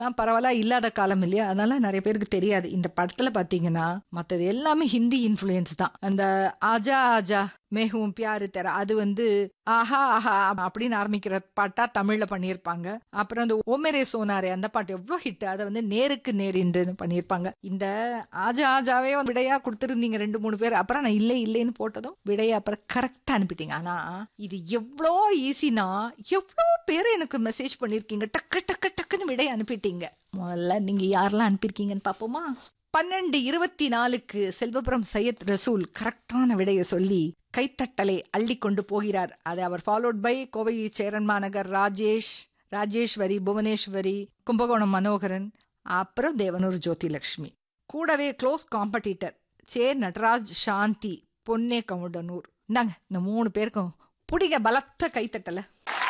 தான் பரவாயில்ல இல்லாத காலம் இல்லையா அதனால நிறைய பேருக்கு தெரியாது இந்த படத்துல பாத்தீங்கன்னா மத்தது எல்லாமே ஹிந்தி இன்ஃப்ளூயன்ஸ் தான் அந்த ஆஜா ஆஜா மேகவும் பியாரு தர அது வந்து ஆஹா ஆஹா அப்படின்னு ஆரம்பிக்கிற பாட்டா தமிழ்ல பண்ணியிருப்பாங்க அப்புறம் அந்த ஓமேரே சோனாரே அந்த பாட்டு எவ்வளோ ஹிட் அதை வந்து நேருக்கு நேர் இன்றுன்னு பண்ணியிருப்பாங்க இந்த ஆஜா ஆஜாவே விடையா கொடுத்துருந்தீங்க ரெண்டு மூணு பேர் அப்புறம் நான் இல்லை இல்லைன்னு போட்டதும் விடையை அப்புறம் கரெக்டா அனுப்பிட்டீங்க ஆனா இது எவ்வளோ ஈஸினா எவ்வளோ பேர் எனக்கு மெசேஜ் பண்ணியிருக்கீங்க டக்கு டக்கு டக்குன்னு விடையை அனுப்பிட்டீங்க முதல்ல நீங்க யாரெல்லாம் அனுப்பியிருக்கீங்கன்னு பார்ப்போமா பன்னெண்டு இருபத்தி நாலுக்கு செல்வபுரம் சையத் ரசூல் கரெக்டான விடையை சொல்லி கைத்தட்டலை அள்ளி கொண்டு போகிறார் அது அவர் ஃபாலோட் பை கோவை சேரன் மாநகர் ராஜேஷ் ராஜேஸ்வரி புவனேஸ்வரி கும்பகோணம் மனோகரன் அப்புறம் தேவனூர் ஜோதிலட்சுமி கூடவே க்ளோஸ் காம்படிட்டர் சே நடராஜ் சாந்தி பொன்னே கமுடனூர் இந்தாங்க இந்த மூணு பேருக்கும் பிடிங்க பலத்த கைத்தட்டலை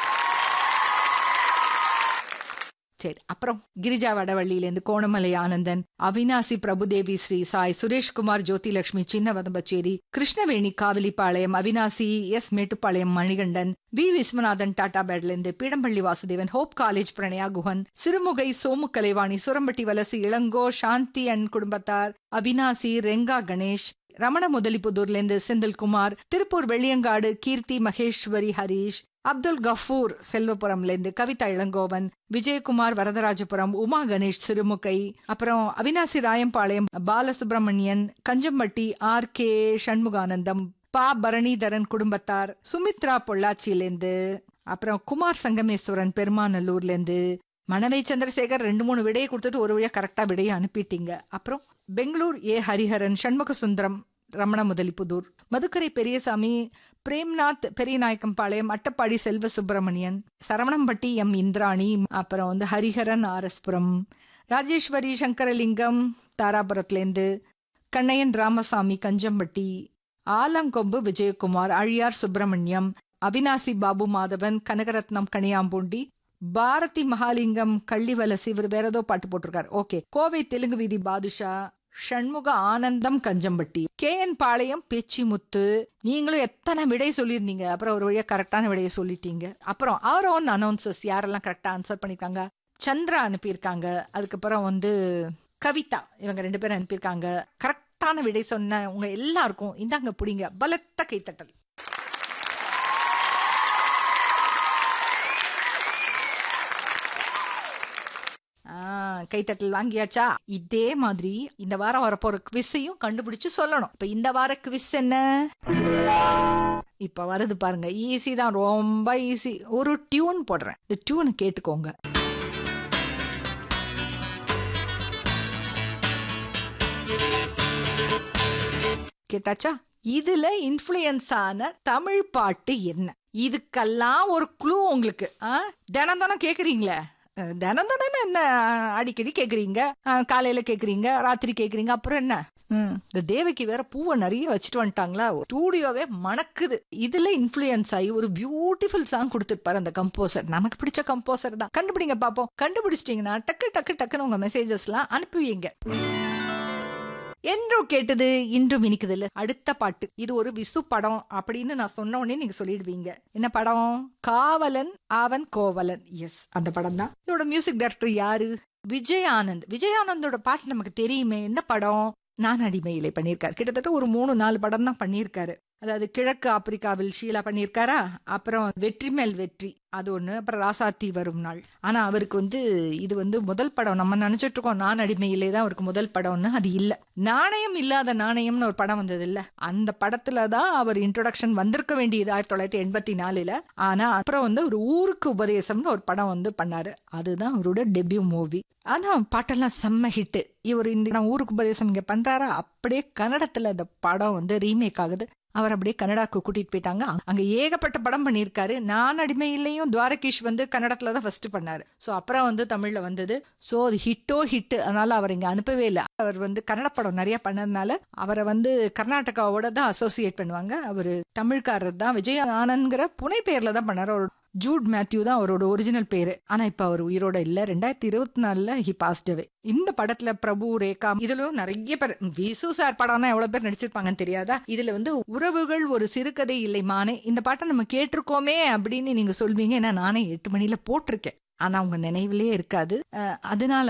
சரி அப்புறம் கிரிஜா வடவள்ளியிலேருந்து கோணமலை ஆனந்தன் அவினாசி பிரபுதேவி ஸ்ரீ சாய் சுரேஷ்குமார் ஜோதிலட்சுமி சின்ன வதம்பச்சேரி கிருஷ்ணவேணி காவிலிப்பாளையம் அவினாசி எஸ் மேட்டுப்பாளையம் மணிகண்டன் வி விஸ்வநாதன் டாடா பேட்லேருந்து Peedampalli Vasudevan Hope College Pranaya Guhan Sirumugai Somu Kalaivani Surampatti Valasu Ilango Shanthi and குடும்பத்தார் அவினாசி ரெங்கா கணேஷ் ரமண முதலிபுதூர்லேருந்து செந்தில்குமார் திருப்பூர் வெள்ளியங்காடு கீர்த்தி மகேஸ்வரி ஹரீஷ் அப்துல் கஃபூர் செல்வபுரம்லேருந்து கவிதா இளங்கோவன் விஜயகுமார் வரதராஜபுரம் உமா கணேஷ் சிறுமுகை அப்புறம் அவினாசி ராயம்பாளையம் பாலசுப்ரமணியன் கஞ்சம்பட்டி ஆர் கே சண்முகானந்தம் பா பரணிதரன் குடும்பத்தார் சுமித்ரா பொள்ளாச்சியிலேருந்து அப்புறம் குமார் சங்கமேஸ்வரன் பெருமாநல்லூர்லேருந்து மணவை சந்திரசேகர் ரெண்டு மூணு விடையை கொடுத்துட்டு ஒரு வழியா கரெக்டா விடையை அனுப்பிட்டீங்க அப்புறம் பெங்களூர் ஏ ஹரிஹரன் சண்முக சுந்தரம் ரமண முதலிப்புதூர் மதுக்கரை பெரியசாமி பிரேம்நாத் பெரியநாயக்கம்பாளையம் அட்டப்பாடி செல்வ சுப்பிரமணியன் சரவணம்பட்டி எம் இந்திராணி அப்புறம் வந்து ஹரிஹரன் ஆர்எஸ்புரம் ராஜேஸ்வரி சங்கரலிங்கம் தாராபுரத்துலேருந்து கண்ணையன் ராமசாமி கஞ்சம்பட்டி ஆலங்கொம்பு விஜயகுமார் அழியார் சுப்பிரமணியம் அவினாசி பாபு மாதவன் கனகரத்னம் கனியாம்பூண்டி பாரதி மகாலிங்கம் கள்ளிவலசி இவர் வேற ஏதோ பாட்டு போட்டிருக்காரு ஓகே கோவை தெலுங்கு வீதி பாதுஷா ஷண்முக ஆனந்தம் கஞ்சம்பட்டி கே என் பாளையம் பேச்சிமுத்து நீங்களும் எத்தனை விடை சொல்லியிருந்தீங்க அப்புறம் ஒரு வழியா கரெக்டான விடையை சொல்லிட்டீங்க அப்புறம் அவர் ஓன் அனௌன்சஸ் யாரெல்லாம் கரெக்டா ஆன்சர் பண்ணிருக்காங்க சந்திரா அனுப்பியிருக்காங்க அதுக்கப்புறம் வந்து கவிதா இவங்க ரெண்டு பேரும் அனுப்பியிருக்காங்க கரெக்டான விடை சொன்ன உங்க எல்லாருக்கும் இந்தாங்க பிடிங்க பலத்த கைத்தட்டல் கைத்தட்டல் வாங்கியாச்சா இதே மாதிரி இந்த வாரம் வரப்போற குவிஸையும் கண்டுபிடிச்சு சொல்லணும் இப்ப இந்த வார குவிஸ் என்ன இப்ப வருது பாருங்க ஈஸி தான் ரொம்ப ஈஸி ஒரு டியூன் போடுறேன் இந்த டியூன் கேட்டுக்கோங்க கேட்டாச்சா இதுல இன்ஃபுளுயன்ஸ் ஆன தமிழ் பாட்டு என்ன இதுக்கெல்லாம் ஒரு குழு உங்களுக்கு தினம் தினம் கேக்குறீங்களே தினம் தினம் என்ன அடிக்கடி கேக்குறீங்க காலையில கேக்குறீங்க ராத்திரி கேக்குறீங்க அப்புறம் என்ன இந்த தேவகி வேற பூவை நிறைய வச்சுட்டு வந்துட்டாங்களா ஸ்டூடியோவே மணக்குது இதுல இன்ஃபுளுயன்ஸ் ஆகி ஒரு பியூட்டிஃபுல் சாங் கொடுத்துருப்பாரு அந்த கம்போசர் நமக்கு பிடிச்ச கம்போசர் தான் கண்டுபிடிங்க பாப்போம் கண்டுபிடிச்சிட்டீங்கன்னா டக்கு டக்கு டக்குன்னு உங்க மெசேஜஸ் எல்லாம் அனுப்புவீங்க என்றோ கேட்டது இன்றும் இனிக்குது இல்ல அடுத்த பாட்டு இது ஒரு விசு படம் அப்படின்னு நான் சொன்ன உடனே நீங்க சொல்லிடுவீங்க என்ன படம் காவலன் அவன் கோவலன் எஸ் அந்த படம் தான் இதோட மியூசிக் டைரக்டர் யாரு விஜய் ஆனந்த் விஜய் ஆனந்தோட பாட்டு நமக்கு தெரியுமே என்ன படம் நான் அடிமையிலே பண்ணியிருக்காரு கிட்டத்தட்ட ஒரு மூணு நாலு படம் தான் பண்ணியிருக்காரு அதாவது கிழக்கு ஆப்பிரிக்காவில் ஷீலா பண்ணியிருக்காரா அப்புறம் வெற்றி மேல் வெற்றி அது ஒன்று அப்புறம் ராசாத்தி வரும் நாள் ஆனால் அவருக்கு வந்து இது வந்து முதல் படம் நம்ம நினச்சிட்டு இருக்கோம் நான் அடிமையிலே தான் அவருக்கு முதல் படம்னு அது இல்லை நாணயம் இல்லாத நாணயம்னு ஒரு படம் வந்தது இல்லை அந்த படத்துல தான் அவர் இன்ட்ரோடக்ஷன் வந்திருக்க வேண்டியது ஆயிரத்தி தொள்ளாயிரத்தி எண்பத்தி நாலுல ஆனால் அப்புறம் வந்து ஒரு ஊருக்கு உபதேசம்னு ஒரு படம் வந்து பண்ணாரு அதுதான் அவரோட டெபியூ மூவி ஆனா பாட்டெல்லாம் செம்ம ஹிட்டு இவர் இந்த ஊருக்கு உபதேசம் இங்க பண்றாரா அப்படியே கன்னடத்துல அந்த படம் வந்து ரீமேக் ஆகுது அவர் அப்படியே கன்னடாக்கு கூட்டிட்டு போயிட்டாங்க அங்க ஏகப்பட்ட படம் பண்ணியிருக்காரு நான் அடிமையிலையும் துவாரகீஷ் வந்து கன்னடத்துல தான் ஃபர்ஸ்ட் பண்ணாரு ஸோ அப்புறம் வந்து தமிழ்ல வந்தது ஸோ அது ஹிட்டோ ஹிட் அதனால அவர் இங்க அனுப்பவே இல்லை அவர் வந்து கன்னட படம் நிறைய பண்ணதுனால அவரை வந்து கர்நாடகாவோட தான் அசோசியேட் பண்ணுவாங்க அவர் தமிழ்காரர் தான் விஜய் ஆனந்த்ங்கிற புனை பேர்ல தான் பண்ணாரு அவர் ஜூட் மேத்யூ தான் அவரோட ஒரிஜினல் பேரு ஆனா இப்ப அவர் உயிரோட இல்ல ரெண்டாயிரத்தி இருபத்தி நாலுல ஹி பாஸ்ட் அவே இந்த படத்துல பிரபு ரேகா இதுலயும் நிறைய பேர் விசு சார் படம்னா எவ்வளவு பேர் நடிச்சிருப்பாங்கன்னு தெரியாதா இதுல வந்து உறவுகள் ஒரு சிறுகதை இல்லை மானே இந்த பாட்டை நம்ம கேட்டிருக்கோமே அப்படின்னு நீங்க சொல்வீங்க ஏன்னா நானே எட்டு மணில போட்டிருக்கேன் ஆனா அவங்க நினைவிலே இருக்காது அஹ், அதனால